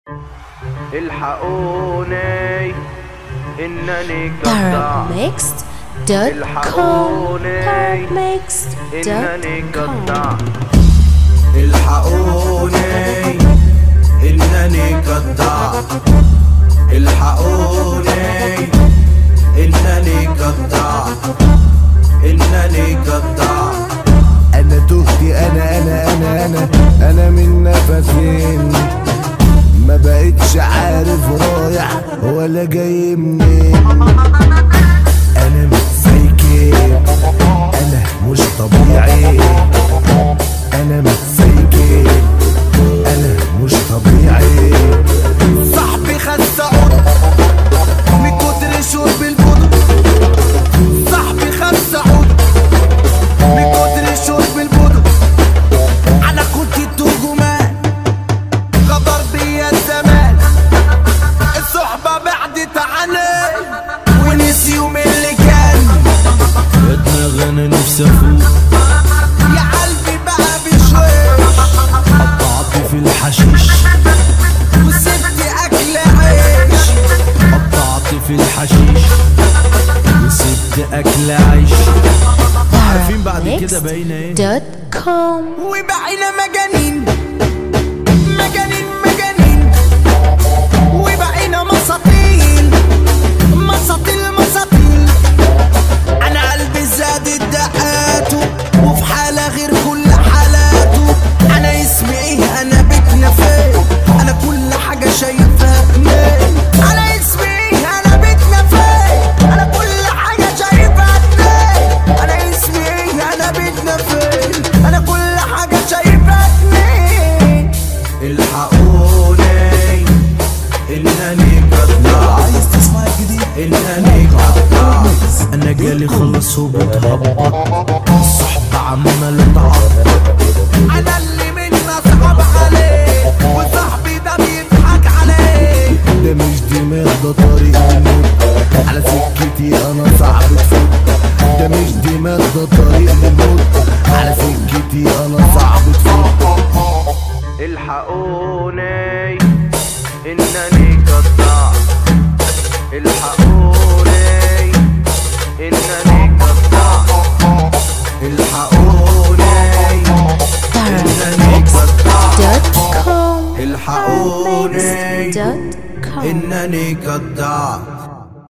الحقوني انني قطع darkmixed.com الحقوني انني قطع darkmixed.com الحقوني انني قطع الحقوني انني قطع انني قطع انا تهت انا انا انا انا انا من نفسين ما بقتش عارف رايح ولا جاي منين انا مش زي كده انا مش طبيعي انا مش زي كده انا مش طبيعي صاحبي خد سعود من كتر شرب البودر صاحبي خد سعود من كتر شرب البودر انا كنت الترجمان غدر بيا الزمان الصحبة بعدت عني ونسي يوم اللي كان يا دماغ انا نفسي افوق يا قلبي بقى بشويش قطعت في الحشيش وسبت اكل عيش قطعت في الحشيش وسبت اكل عيش عارفين بعد كده باينه ايه darkmixed.com وبقينا مجانين مجانين مجانين وبقينا مساطيل مساطيل مساطيل انا قلبي زادت دقاته وفي حالة غير كل حالاته انا اسمي ايه انا بيتنا فين انا كل حاجة شايفها اتنين انا اسمي ايه انا بيتنا فين انا كل حاجة شايفها اتنين انا اسمي ايه انا بيتنا فين انا كل حاجة شايفها اتنين الحقوني انني قطع عايز تسمع الجديد انني قطع انا جالي خلص وبتهبط الصحبة عمالة تعبط انا اللي منا صعب عليه وصاحبي ده بيضحك عليه ده مش دماغ ده طريق الموت على سكتي انا صعب تفوت ده مش دماغ ده طريق الموت على سكتي انا صعب تفوت الحقوني انني قطع الحقوني انني قطع الحقوني انني قطع darkmixed.com الحقوني darkmixed.com انني قطع